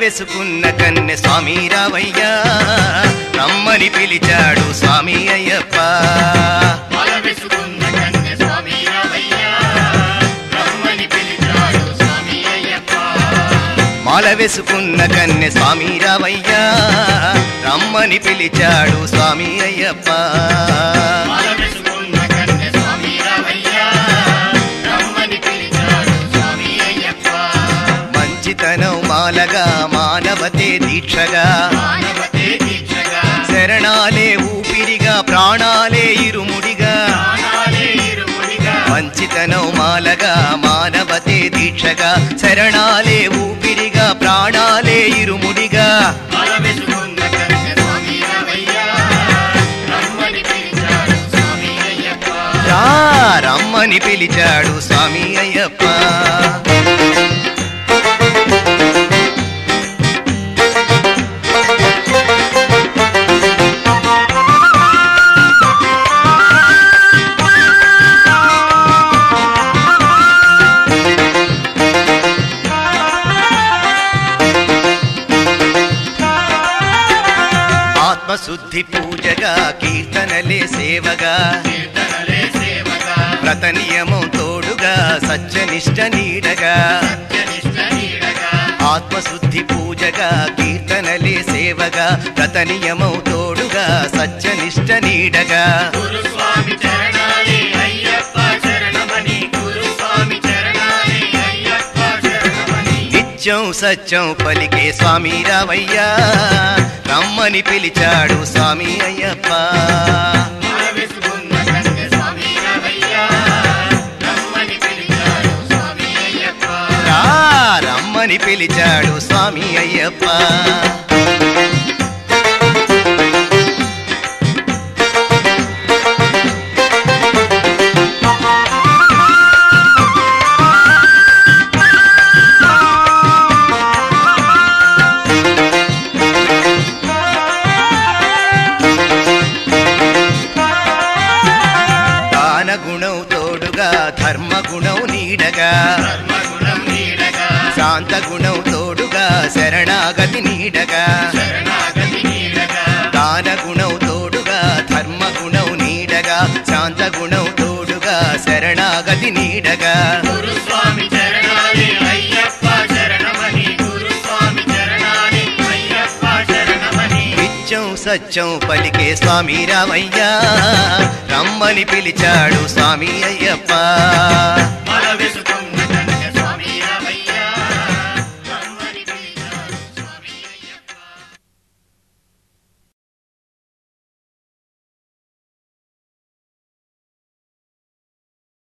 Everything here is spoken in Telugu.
వెసుకున్న కన్నె స్వామి రావయ్యా రమ్మని పిలిచాడు స్వామి అయ్యప్ప మాల వేసుకున్న కన్య స్వామి రావయ్యా రమ్మని పిలిచాడు స్వామి అయ్యప్ప మాల వేసుకున్న కన్నె స్వామి రావయ్యా రమ్మని పిలిచాడు స్వామి అయ్యప్ప మాల వేసుకున్న కన్య స్వామి రావయ్యా రమ్మని పిలిచాడు స్వామి అయ్యప్ప మంచితనం మాలగా మానవతే దీక్షగా మానవతే దీక్షగా శరణాలే ఊపిరిగా ప్రాణాలే ఇరుముడిగా ప్రాణాలే ఇరుముడిగా మంచితనం మాలగా మానవతే దీక్షగా శరణాలే ఊపిరిగా ప్రాణాలే ఇరుముడిగా మాల వేసుకున్న కన్య స్వామి రావయ్యా రమ్మని పిలిచాడు స్వామి అయ్యప్ప రా రమ్మని పిలిచాడు స్వామి అయ్యప్ప ఆత్మశుద్ధి పూజగా కీర్తనలే సేవగా కీర్తనలే సేవగా వ్రత నియమం తోడుగా సత్యనిష్ట నీడగా సత్యనిష్ట నీడగా ఆత్మశుద్ధి పూజగా కీర్తనలే సేవగా వ్రత నియమం తోడుగా సత్యనిష్ట నీడగా గురుస్వామి చరణాలే అయ్యప్ప శరణమని గురుస్వామి చరణాలే అయ్యప్ప శరణమని నిత్యం సత్యం పలికే స్వామి రావయ్యా రమ్మని పిలిచాడు స్వామి అయ్యప్ప మాల వేసుకున్న కన్య స్వామి రావయ్యా రమ్మని పిలిచాడు స్వామి అయ్యప్ప రా రమ్మని పిలిచాడు స్వామి అయ్యప్ప దాన గుణం తోడుగా ధర్మ గుణం నీడగా ధర్మగుణం నీడగా శాంత గుణం తోడుగా శరణాగతి నీడగా శరణాగతి నీడగా దాన గుణం తోడుగా ధర్మ గుణం నీడగా శాంత గుణం తోడుగా శరణాగతి నీడగా గురుస్వామి చరణాలే అయ్యప్ప శరణమని గురుస్వామి చరణాలే అయ్యప్ప శరణమని నిత్యం సత్యం పలికే స్వామి రామయ్యా రమ్మని పిలిచాడు స్వామి అయ్యప్ప మాల